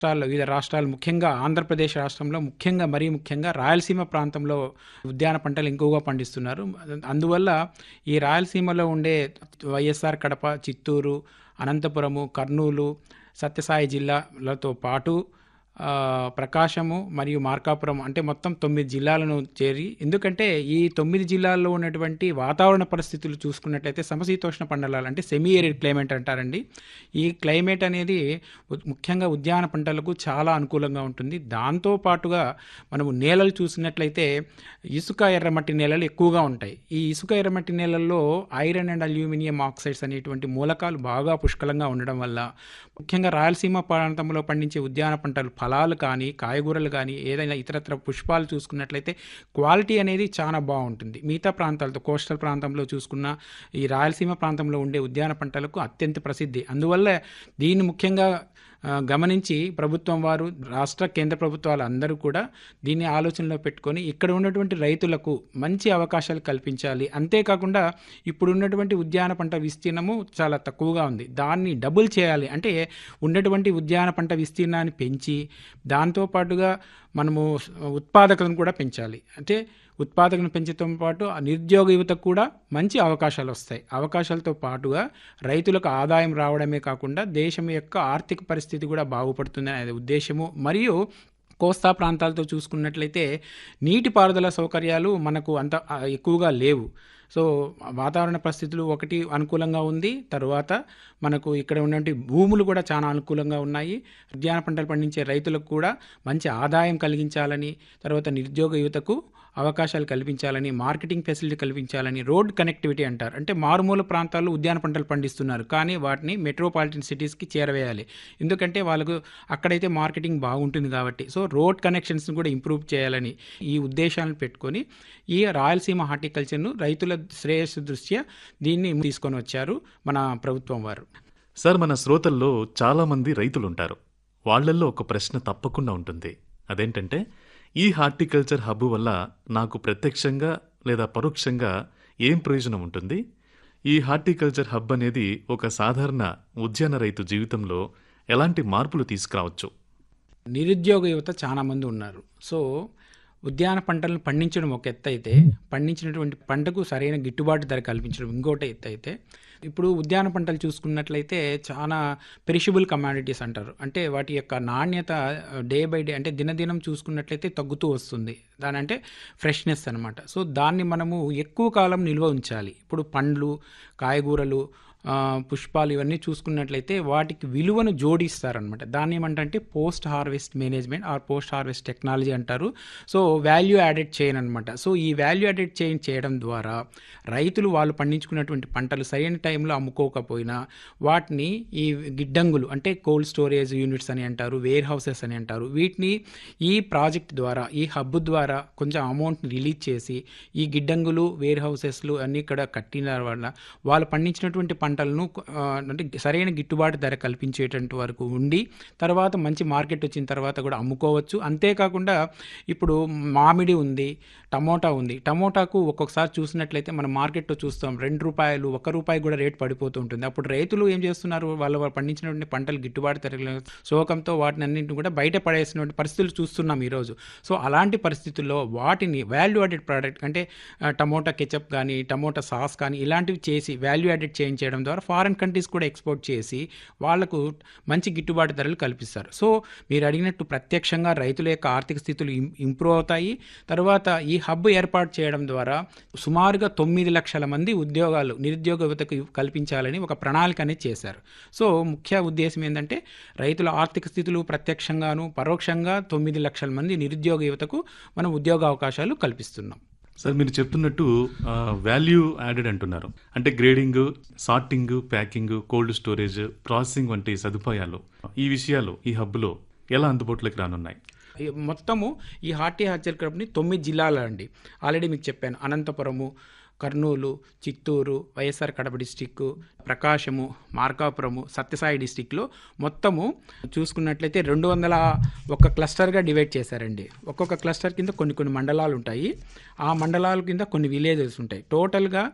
రాష్ట్రాల్లో వివిధ రాష్ట్రాలు ముఖ్యంగా ఆంధ్రప్రదేశ్ రాష్ట్రంలో ముఖ్యంగా మరీ ముఖ్యంగా రాయలసీమ ప్రాంతంలో ఉద్యాన పంటలు ఎక్కువగా పండిస్తున్నారు అందువల్ల ఈ రాయలసీమలో ఉండే వైఎస్ఆర్ కడప చిత్తూరు అనంతపురము కర్నూలు సత్యసాయి జిల్లాలతో పాటు ఆ, ప్రకాశము మరియు మార్కాపురం అంటే మొత్తం తొమ్మిది జిల్లాలను చేరి ఎందుకంటే ఈ తొమ్మిది జిల్లాల్లో ఉన్నటువంటి వాతావరణ పరిస్థితులు చూసుకున్నట్లయితే సమశీతోష్ణ పండలాలు అంటే సెమీ ఏరిడ్ క్లైమేట్ అంటారండి ఈ క్లైమేట్ అనేది ఉ- ముఖ్యంగా ఉద్యాన పంటలకు చాలా అనుకూలంగా ఉంటుంది దాంతో పాటుగా మనము నేలలు చూసినట్లయితే ఇసుక ఎర్రమట్టి నేలలు ఎక్కువగా ఉంటాయి ఈ ఇసుక ఎర్రమట్టి నేలల్లో ఐరన్ అండ్ అల్యూమినియం ఆక్సైడ్స్ అనేటువంటి మూలకాలు బాగా పుష్కలంగా ఉండడం వల్ల ముఖ్యంగా రాయలసీమ ప్రాంతంలో పండించే ఉద్యాన పంటలు ఫలాలు కానీ కాయగూరలు కానీ ఏదైనా ఇతరత్ర పుష్పాలు చూసుకున్నట్లయితే క్వాలిటీ అనేది చాలా బాగుంటుంది మిగతా ప్రాంతాలతో కోస్టల్ ప్రాంతంలో చూసుకున్న ఈ రాయలసీమ ప్రాంతంలో ఉండే ఉద్యాన పంటలకు అత్యంత ప్రసిద్ధి అందువల్ల దీన్ని ముఖ్యంగా ఆ, గమనించి ప్రభుత్వం వారు రాష్ట్ర కేంద్ర ప్రభుత్వాలు అందరూ కూడా దీన్ని ఆలోచనలో పెట్టుకొని ఇక్కడ ఉన్నటువంటి రైతులకు మంచి అవకాశాలు కల్పించాలి అంతేకాకుండా ఇప్పుడు ఉన్నటువంటి ఉద్యాన పంట విస్తీర్ణము చాలా తక్కువగా ఉంది దాన్ని డబుల్ చేయాలి అంటే ఉన్నటువంటి ఉద్యాన పంట విస్తీర్ణాన్ని పెంచి దాంతో పాటుగా మనము ఉత్పాదకతను కూడా పెంచాలి అంటే ఉత్పాదకను పెంచడంతో పాటు ఆ నిరుద్యోగ యువతకు కూడా మంచి అవకాశాలు వస్తాయి అవకాశాలతో పాటుగా రైతులకు ఆదాయం రావడమే కాకుండా దేశం యొక్క ఆర్థిక పరిస్థితి కూడా బాగుపడుతుంది అనే ఉద్దేశము మరియు కోస్తా ప్రాంతాలతో చూసుకున్నట్లయితే నీటిపారుదల సౌకర్యాలు మనకు అంత ఆ, ఎక్కువగా లేవు సో వాతావరణ పరిస్థితులు ఒకటి అనుకూలంగా ఉంది తర్వాత మనకు ఇక్కడ ఉన్నటువంటి భూములు కూడా చాలా అనుకూలంగా ఉన్నాయి ఉద్యాన పంటలు పండించే రైతులకు కూడా మంచి ఆదాయం కలిగించాలని తర్వాత నిరుద్యోగ యువతకు అవకాశాలు కల్పించాలని మార్కెటింగ్ ఫెసిలిటీ కల్పించాలని రోడ్ కనెక్టివిటీ అంటారు అంటే మారుమూల ప్రాంతాల్లో ఉద్యాన పంటలు పండిస్తున్నారు కానీ వాటిని మెట్రోపాలిటన్ సిటీస్కి చేరవేయాలి ఎందుకంటే వాళ్ళకు అక్కడైతే మార్కెటింగ్ బాగుంటుంది కాబట్టి సో రోడ్ కనెక్షన్స్ని కూడా ఇంప్రూవ్ చేయాలని ఈ ఉద్దేశాలను పెట్టుకొని ఈ రాయలసీమ హార్టికల్చర్ను రైతుల శ్రేయస్సు దృష్ట్యా దీన్ని తీసుకొని వచ్చారు మన ప్రభుత్వం వారు సార్ మన శ్రోతల్లో చాలామంది రైతులుంటారు వాళ్ళల్లో ఒక ప్రశ్న తప్పకుండా ఉంటుంది అదేంటంటే ఈ హార్టికల్చర్ హబ్ వల్ల నాకు ప్రత్యక్షంగా లేదా పరోక్షంగా ఏం ప్రయోజనం ఉంటుంది ఈ హార్టికల్చర్ హబ్ అనేది ఒక సాధారణ ఉద్యాన రైతు జీవితంలో ఎలాంటి మార్పులు తీసుకురావచ్చు నిరుద్యోగ యువత చాలా మంది ఉన్నారు సో ఉద్యాన పంటలను పండించడం ఒక ఎత్తు అయితే పండించినటువంటి పంటకు సరైన గిట్టుబాటు ధర కల్పించడం ఇంకోటి ఎత్తు అయితే ఇప్పుడు ఉద్యాన పంటలు చూసుకున్నట్లయితే చాలా పెరిషబుల్ కమాడిటీస్ అంటారు అంటే వాటి యొక్క నాణ్యత డే బై డే అంటే దినదినం చూసుకున్నట్లయితే తగ్గుతూ వస్తుంది దాని అంటే ఫ్రెష్నెస్ అనమాట సో దాన్ని మనము ఎక్కువ కాలం నిల్వ ఉంచాలి ఇప్పుడు పండ్లు కాయగూరలు ఆ, పుష్పాలు ఇవన్నీ చూసుకున్నట్లయితే వాటికి విలువను జోడిస్తారనమాట దాన్ని ఏమంటే post harvest management or post harvest technology అంటారు సో వాల్యూ యాడెడ్ చైన్ అనమాట సో ఈ వాల్యూ యాడెడ్ చైన్ చేయడం ద్వారా రైతులు వాళ్ళు పండించుకున్నటువంటి పంటలు సరైన టైంలో అమ్ముకోకపోయినా వాటిని ఈ గిడ్డంగులు అంటే కోల్డ్ స్టోరేజ్ యూనిట్స్ అని అంటారు వేర్ హౌసెస్ అని అంటారు వీటిని ఈ ప్రాజెక్ట్ ద్వారా ఈ హబ్ ద్వారా కొంచెం అమౌంట్ని రిలీజ్ చేసి ఈ గిడ్డంగులు వేర్ హౌసెస్లు అన్నీ ఇక్కడ కట్టిన వల్ల వాళ్ళు పండించినటువంటి పంటలను ఆ, అంటే సరైన గిట్టుబాటు ధర కల్పించేటువంటి వరకు ఉండి తర్వాత మంచి మార్కెట్ వచ్చిన తర్వాత కూడా అమ్ముకోవచ్చు అంతేకాకుండా ఇప్పుడు మామిడి ఉంది టమోటా ఉంది టమోటాకు ఒక్కొక్కసారి చూసినట్లయితే మనం మార్కెట్లో చూస్తాం రెండు రూపాయలు ఒక రూపాయి కూడా రేట్ పడిపోతూ ఉంటుంది అప్పుడు రైతులు ఏం చేస్తున్నారు వాళ్ళు వాళ్ళు పండించినటువంటి పంటలు గిట్టుబాటు ధర శోకంతో వాటిని అన్నింటిని కూడా బయట పడేసినటువంటి పరిస్థితులు చూస్తున్నాం ఈరోజు సో అలాంటి పరిస్థితుల్లో వాటిని వాల్యూ యాడెడ్ ప్రోడక్ట్ అంటే ఆ, టమోటా కెచప్ కానీ టమోటా సాస్ కానీ ఇలాంటివి చేసి వాల్యూ యాడెడ్ చేంజ్ చేయడం ద్వారా ఫారెన్ కంట్రీస్ కూడా ఎక్స్పోర్ట్ చేసి వాళ్లకు మంచి గిట్టుబాటు ధరలు కల్పిస్తారు సో మీరు అడిగినట్టు ప్రత్యక్షంగా రైతుల యొక్క ఆర్థిక స్థితులు ఇం- ఇంప్రూవ్ అవుతాయి తర్వాత ఈ హబ్ ఏర్పాటు చేయడం ద్వారా సుమారుగా తొమ్మిది లక్షల మంది ఉద్యోగాలు నిరుద్యోగ యువతకు కల్పించాలని ఒక ప్రణాళిక అనేది చేశారు సో ముఖ్య ఉద్దేశం ఏంటంటే రైతుల ఆర్థిక స్థితులు ప్రత్యక్షంగాను పరోక్షంగా తొమ్మిది లక్షల మంది నిరుద్యోగ యువతకు మనం ఉద్యోగ అవకాశాలు కల్పిస్తున్నాం సార్ మీరు చెప్తున్నట్టు వాల్యూ యాడెడ్ అంటున్నారు అంటే grading sorting packing cold storage processing వంటి సదుపాయాలు ఈ విషయాలు ఈ హబ్లో ఎలా అందుబాటులోకి రానున్నాయి ఈ మొత్తము ఈ హార్టీ హార్చర్ క్లబ్ని తొమ్మిది జిల్లాలు అండి ఆల్రెడీ మీకు చెప్పాను అనంతపురము కర్నూలు చిత్తూరు వైఎస్ఆర్ కడప డిస్టిక్ ప్రకాశము మార్కాపురము సత్యసాయి డిస్టిక్లో మొత్తము చూసుకున్నట్లయితే రెండు వందల ఒక క్లస్టర్గా డివైడ్ చేశారండి ఒక్కొక్క క్లస్టర్ కింద కొన్ని కొన్ని మండలాలు ఉంటాయి ఆ మండలాల కింద కొన్ని విలేజెస్ ఉంటాయి టోటల్గా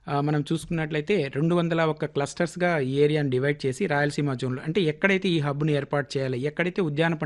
ఆ, మనం చూసుకున్నట్లయితే రెండు వందల ఒక్క క్లస్టర్స్గా ఈ ఏరియాని డివైడ్ చేసి రాయలసీమ జోన్లో అంటే ఎక్కడైతే ఈ హబ్ను ఏర్పాటు చేయాలి ఎక్కడైతే ఉద్యాన